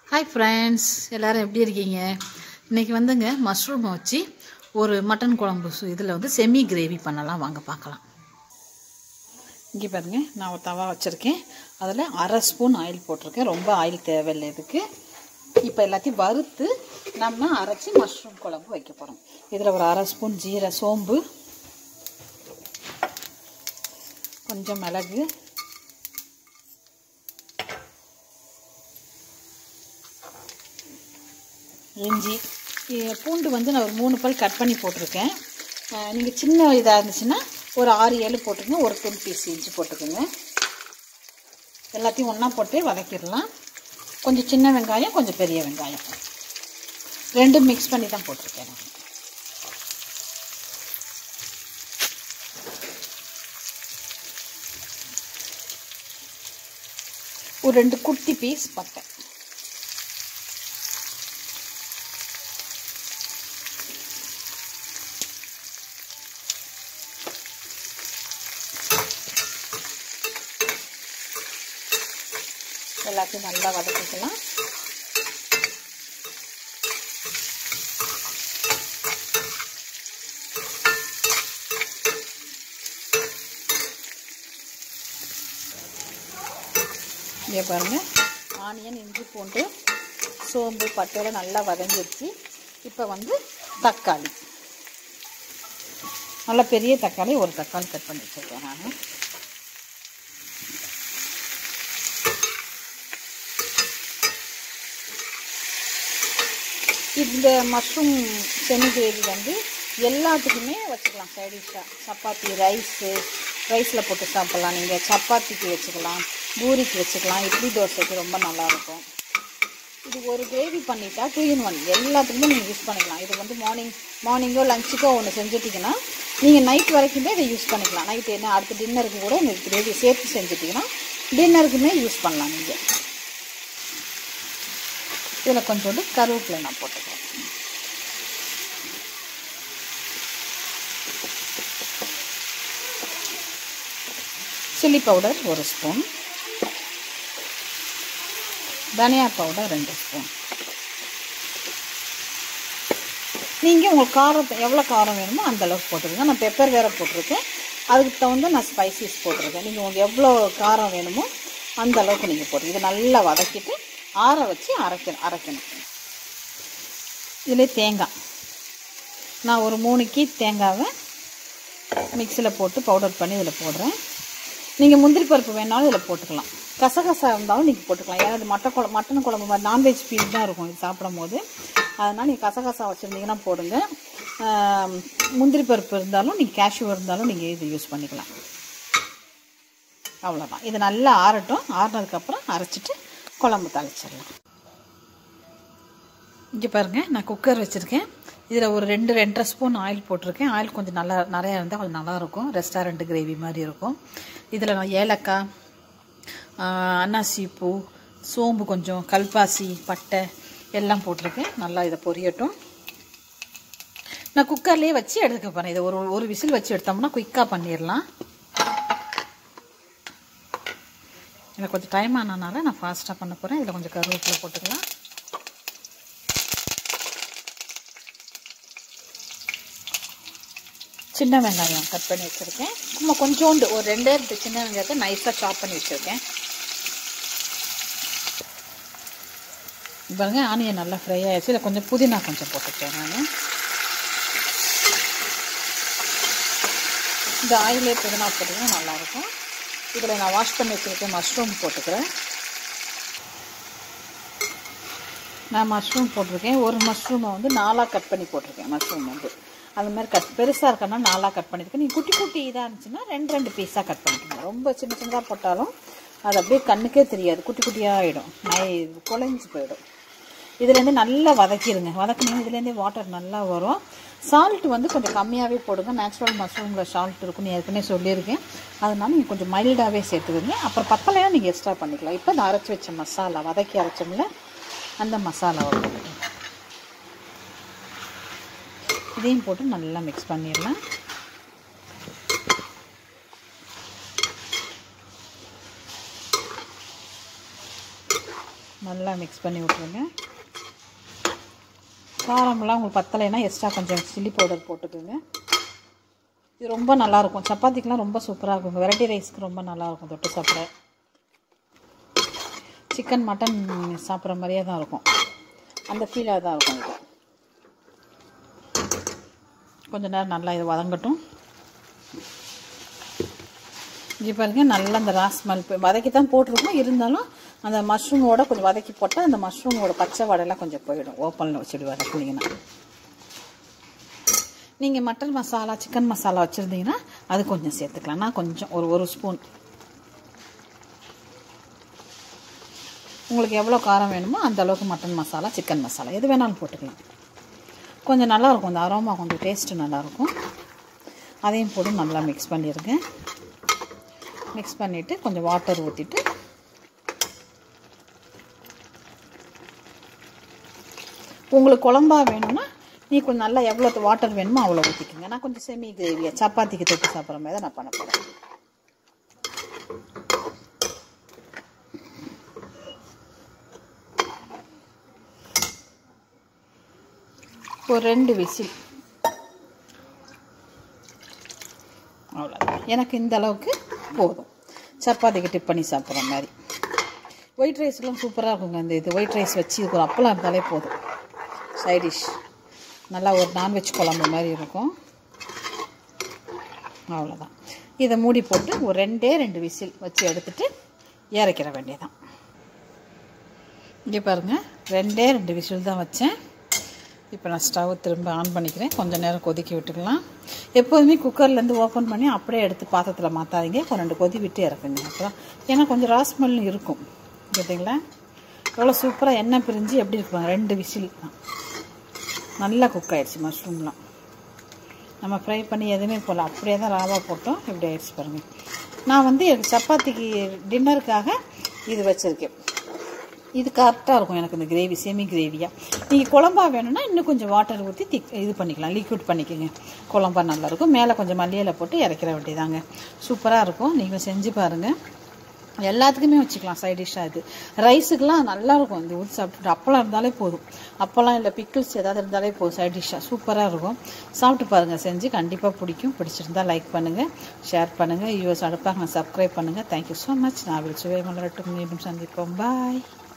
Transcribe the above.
hi friends எல்லோரும் எப்படி இருக்கீங்க இன்றைக்கி வந்துங்க மஷ்ரூமை வச்சு ஒரு மட்டன் குழம்பு இதில் வந்து செமி கிரேவி பண்ணலாம் வாங்க பார்க்கலாம் இங்கே பாருங்க நான் ஒரு தவா வச்சுருக்கேன் அதில் அரை ஸ்பூன் ஆயில் போட்டிருக்கேன் ரொம்ப ஆயில் தேவையில்லை இதுக்கு இப்போ எல்லாத்தையும் வறுத்து நம்ம அரைச்சி மஷ்ரூம் குழம்பு வைக்க போகிறோம் இதில் ஒரு அரை ஸ்பூன் ஜீர சோம்பு கொஞ்சம் மிளகு இஞ்சி இ- பூண்டு வந்து நான் ஒரு மூணு பல் கட் பண்ணி போட்டிருக்கேன் நீங்கள் சின்ன இதாக இருந்துச்சுன்னா ஒரு ஆறு ஏழு போட்டுக்கோங்க ஒரு டென் பீஸ் இஞ்சி போட்டுக்கோங்க எல்லாத்தையும் ஒன்றா போட்டு வதக்கிடலாம் கொஞ்சம் சின்ன வெங்காயம் கொஞ்சம் பெரிய வெங்காயம் ரெண்டும் மிக்ஸ் பண்ணி தான் போட்டிருக்கேன் நான் ஒரு ரெண்டு குட்டி பீஸ் பட்டை எல்லாத்தையும் நல்லா வதக்கிக்கலாம் இங்கே பாருங்கள் ஆனியன் இஞ்சி பூண்டு சோம்பு பட்டையோட நல்லா வதங்கிடுச்சு இப்போ வந்து தக்காளி நல்ல பெரிய தக்காளி ஒரு தக்காளி கட் பண்ணி வச்சுருக்கேன் நான் இந்த மஷ்ரூம் செமி கிரேவி வந்து எல்லாத்துக்குமே வச்சுக்கலாம் சைடிஷாக சப்பாத்தி ரைஸு ரைஸில் போட்டு சாப்பிட்லாம் நீங்கள் சப்பாத்திக்கு வச்சுக்கலாம் பூரிக்கு வச்சுக்கலாம் இட்லி தோசைக்கு ரொம்ப நல்லாயிருக்கும் இது ஒரு கிரேவி பண்ணிட்டா டூ இன் ஒன் எல்லாத்துக்குமே நீங்கள் யூஸ் பண்ணிக்கலாம் இது வந்து மார்னிங் மார்னிங்கோ லஞ்சுக்கோ ஒன்று செஞ்சுட்டிங்கன்னா நீங்கள் நைட் வரைக்குமே இதை யூஸ் பண்ணிக்கலாம் நைட் என்ன அடுத்த டின்னருக்கு கூட இந்த கிரேவி சேர்த்து செஞ்சுட்டிங்கன்னா டின்னருக்குமே யூஸ் பண்ணலாம் நீங்கள் இதில் கொஞ்சோண்டு கருவேப்பிலை நான் போட்டுக்கிறேன் சில்லி பவுடர் ஒரு ஸ்பூன் தனியா பவுடர் ரெண்டு ஸ்பூன் நீங்கள் உங்களுக்கு காரம் எவ்வளோ காரம் வேணுமோ அந்த அளவுக்கு போட்டுருங்க நான் பெப்பர் வேறு போட்டிருக்கேன் அதுக்கு தகுந்த நான் ஸ்பைசஸ் போட்டிருக்கேன் நீங்கள் உங்களுக்கு எவ்வளோ காரம் வேணுமோ அந்த அளவுக்கு நீங்கள் போட்டு இதை நல்லா வதக்கிட்டு ஆற வச்சு அரைக்கணும் அரைக்கணும் இதில் தேங்காய் நான் ஒரு மூணு கீ தேங்காவை மிக்சியில் போட்டு பவுடர் பண்ணி இதில் போடுறேன் நீங்கள் முந்திரி பருப்பு வேணாலும் இதில் போட்டுக்கலாம் கசகசா இருந்தாலும் நீங்கள் போட்டுக்கலாம் ஏன்னா இது மட்டன் குழம்பு மட்டன் குழம்பு மாதிரி நான்வெஜ் ஃபீல் தான் இருக்கும் இது சாப்பிடும் போது அதனால் நீங்கள் கசகசா வச்சுருந்தீங்கன்னா போடுங்க ஆம், முந்திரி பருப்பு இருந்தாலும் நீங்கள் கேஷ்யூ இருந்தாலும் நீங்கள் இது யூஸ் பண்ணிக்கலாம் அவ்வளோதான் இது நல்லா ஆறட்டும் ஆறினதுக்கப்புறம் அரைச்சிட்டு குழம்பு தாளிச்சிடலாம் இங்கே பாருங்கள் நான் குக்கர் வச்சுருக்கேன் இதில் ஒரு ரெண்டு ரெண்டரை ஸ்பூன் ஆயில் போட்டிருக்கேன் ஆயில் கொஞ்சம் நல்லா நிறையா இருந்தால் கொஞ்சம் நல்லாயிருக்கும் ரெஸ்டாரண்ட் கிரேவி மாதிரி இருக்கும் இதில் நான் ஏலக்காய் ஆஹ், அன்னாசி பூ சோம்பு கொஞ்சம் கல்பாசி பட்டை எல்லாம் போட்டிருக்கேன் நல்லா இதை பொரியட்டும் நான் குக்கர்லேயே வச்சு எடுக்க போகிறேன் இதை ஒரு ஒரு விசில் வச்சு எடுத்தோம்னா குயிக்காக பண்ணிடலாம் எனக்கு கொஞ்சம் டைம் ஆனனால நான் ஃபாஸ்ட்டாக பண்ண போகிறேன் இதில் கொஞ்சம் கருவேப்பிலை போட்டுக்கலாம் சின்ன வெங்காயம் கட் பண்ணி வச்சுருக்கேன் நம்ம கொஞ்சோண்டு ஒரு ரெண்டே ரெண்டு சின்ன வெங்காயத்தை நைஸாக சாப் பண்ணி வச்சுருக்கேன் பாருங்க ஆனியன் நல்லா ஃப்ரை ஆயிடுச்சு இதில் கொஞ்சம் புதினா கொஞ்சம் போட்டுக்கிறேன் நான் இந்த ஆயிலே புதினா போட்டிங்கன்னா நல்லாயிருக்கும் இதில் நான் வாஷ் பண்ணி வச்சுருக்கேன் மஷ்ரூம் போட்டுக்கிறேன் நான் மஷ்ரூம் போட்டிருக்கேன் ஒரு மஷ்ரூமை வந்து நாலாக கட் பண்ணி போட்டிருக்கேன் மஷ்ரூம் வந்து அந்த மாதிரி கட் பெருசாக இருக்கன்னா நாலாக கட் பண்ணியிருக்கேன் நீங்கள் குட்டி குட்டி இதாக இருந்துச்சுன்னா ரெண்டு ரெண்டு பீஸாக கட் பண்ணிக்கோங்க ரொம்ப சின்ன சின்னதாக போட்டாலும் அது அப்படியே கண்ணுக்கே தெரியாது குட்டி குட்டியாக ஆகிடும் நை குழஞ்சி போயிடும் இதுலேருந்து நல்லா வதக்கிடுங்க வதக்கினீங்க இதுலேருந்தே வாட்டர் நல்லா வரும் சால்ட் வந்து கொஞ்சம் கம்மியாகவே போடுங்க நேச்சுரல் மஷ்ரூமில் சால்ட் இருக்குன்னு ஏற்கனவே சொல்லியிருக்கேன் அதனால நீங்கள் கொஞ்சம் மைல்டாகவே சேர்த்துக்கோங்க அப்புறம் பத்தலையாக நீங்கள் எக்ஸ்ட்ரா பண்ணிக்கலாம் இப்போ இந்த அரைச்சி வச்ச மசாலா வதக்கி அரைச்சோம்ல அந்த மசாலாவை போட்டுக்கோங்க இதையும் போட்டு நல்லா மிக்ஸ் பண்ணிடலாம் நல்லா மிக்ஸ் பண்ணி விட்ருங்க காரமெல்லாம் உங்களுக்கு பத்தலைன்னா எக்ஸ்ட்ரா கொஞ்சம் சில்லி பவுடர் போட்டுக்கோங்க இது ரொம்ப நல்லாயிருக்கும் சப்பாத்திக்கெலாம் ரொம்ப சூப்பராக இருக்கும் வெரைட்டி ரைஸ்க்கு ரொம்ப நல்லாயிருக்கும் தொட்டு சாப்பிட சிக்கன் மட்டன் சாப்பிட்ற மாதிரியே தான் இருக்கும் அந்த ஃபீலாக தான் இருக்கும் இது கொஞ்ச நேரம் நல்லா இது வதங்கட்டும் இங்கே பாருங்க நல்லா அந்த ராஸ்மல் வதக்கி தான் போட்டிருக்கோம் இருந்தாலும் அந்த மஷ்ரூமோட கொஞ்சம் வதக்கி போட்டால் அந்த மஷ்ரூமோட பச்சை வடையெல்லாம் கொஞ்சம் போயிடும் ஓப்பனில் வச்சுட்டு வதக்குனீங்கன்னா நீங்கள் மட்டன் மசாலா சிக்கன் மசாலா வச்சுருந்தீங்கன்னா அது கொஞ்சம் சேர்த்துக்கலாம் நான் கொஞ்சம் ஒரு ஒரு ஸ்பூன் உங்களுக்கு எவ்வளோ காரம் வேணுமோ அந்த அளவுக்கு மட்டன் மசாலா சிக்கன் மசாலா எது வேணாலும் போட்டுக்கலாம் கொஞ்சம் நல்லாயிருக்கும் அந்த அரோமா கொஞ்சம் டேஸ்ட்டு நல்லாயிருக்கும் அதையும் போட்டு நல்லா மிக்ஸ் பண்ணிடுங்க மிக்ஸ் பண்ணிவிட்டு கொஞ்சம் வாட்டர் ஊற்றிட்டு உங்களுக்கு குழம்பா வேணும்னா நீ கொஞ்சம் நல்லா எவ்வளோ வாட்டர் வேணுமோ அவ்வளோ ஊற்றிக்கோங்க நான் கொஞ்சம் செமி கிரேவியாக சப்பாத்திக்கு தொட்டு சாப்பிட்ற மாதிரி தான் நான் பண்ண போகிறேன் ஒரு ரெண்டு விசில் அவ்வளோதான் எனக்கு இந்த அளவுக்கு போதும் சப்பாத்திக்கு டிப் பண்ணி சாப்பிட்ற மாதிரி ஒயிட் ரைஸ்லாம் சூப்பராக இருக்குங்க இந்த இது ஒயிட் ரைஸ் வச்சு இதுக்கு ஒரு அப்பளம் இருந்தாலே போதும் சைடிஷ் நல்லா ஒரு நான்வெஜ் குழம்பு மாதிரி இருக்கும் அவ்வளோதான் இதை மூடி போட்டு ஒரு ரெண்டே ரெண்டு விசில் வச்சு எடுத்துட்டு இறக்கிற வேண்டியதான் இங்கே பாருங்கள் ரெண்டே ரெண்டு விசில் தான் வச்சேன் இப்போ நான் ஸ்டவ் திரும்ப ஆன் பண்ணிக்கிறேன் கொஞ்சம் நேரம் கொதிக்க விட்டுக்கலாம் எப்போதுமே குக்கர்லேருந்து ஓப்பன் பண்ணி அப்படியே எடுத்து பாத்திரத்தில் மாற்றாதீங்க ஒரு ரெண்டு கொதி விட்டு இறக்குங்க அப்புறம் ஏன்னா கொஞ்சம் ராஸ்மெல் இருக்கும் கேட்டிங்களா எவ்வளோ சூப்பராக எண்ணெய் பிரிஞ்சு எப்படி இருக்குவாங்க ரெண்டு விசில் தான் நல்லா குக் ஆகிடுச்சு மஷ்ரூம்லாம் நம்ம ஃப்ரை பண்ணி எதுவுமே போடல அப்படியே தான் ராவாக போட்டோம் இப்படி ஆயிடுச்சு பாருங்கள் நான் வந்து எனக்கு சப்பாத்திக்கு டின்னருக்காக இது வச்சுருக்கேன் இது கரெக்டாக இருக்கும் எனக்கு இந்த கிரேவி செமி கிரேவியாக நீங்கள் குழம்பா வேணும்னா இன்னும் கொஞ்சம் வாட்டர் ஊற்றி திக் இது பண்ணிக்கலாம் லிக்விட் பண்ணிக்கோங்க குழம்பா நல்லாயிருக்கும் மேலே கொஞ்சம் மல்லியில் போட்டு இறக்கிற வேண்டியதாங்க சூப்பராக இருக்கும் நீங்கள் செஞ்சு பாருங்கள் எல்லாத்துக்குமே வச்சுக்கலாம் சைட் டிஷ்ஷாக இது ரைஸுக்கெலாம் நல்லாயிருக்கும் இந்த ஊற்றி சாப்பிட்டுட்டு அப்பளம் இருந்தாலே போதும் அப்பளம் இல்லை பிக்கிள்ஸ் ஏதாவது இருந்தாலே போதும் சைட் டிஷ்ஷாக சூப்பராக இருக்கும் சாப்பிட்டு பாருங்கள் செஞ்சு கண்டிப்பாக பிடிக்கும் பிடிச்சிருந்தா லைக் பண்ணுங்கள் ஷேர் பண்ணுங்கள் யூஎஸ் அடுப்பாக நான் சப்ஸ்கிரைப் பண்ணுங்கள் தேங்க்யூ ஸோ மச் நான் வில் சுவை மலரட்டும் மீண்டும் சந்திப்போம் பாய்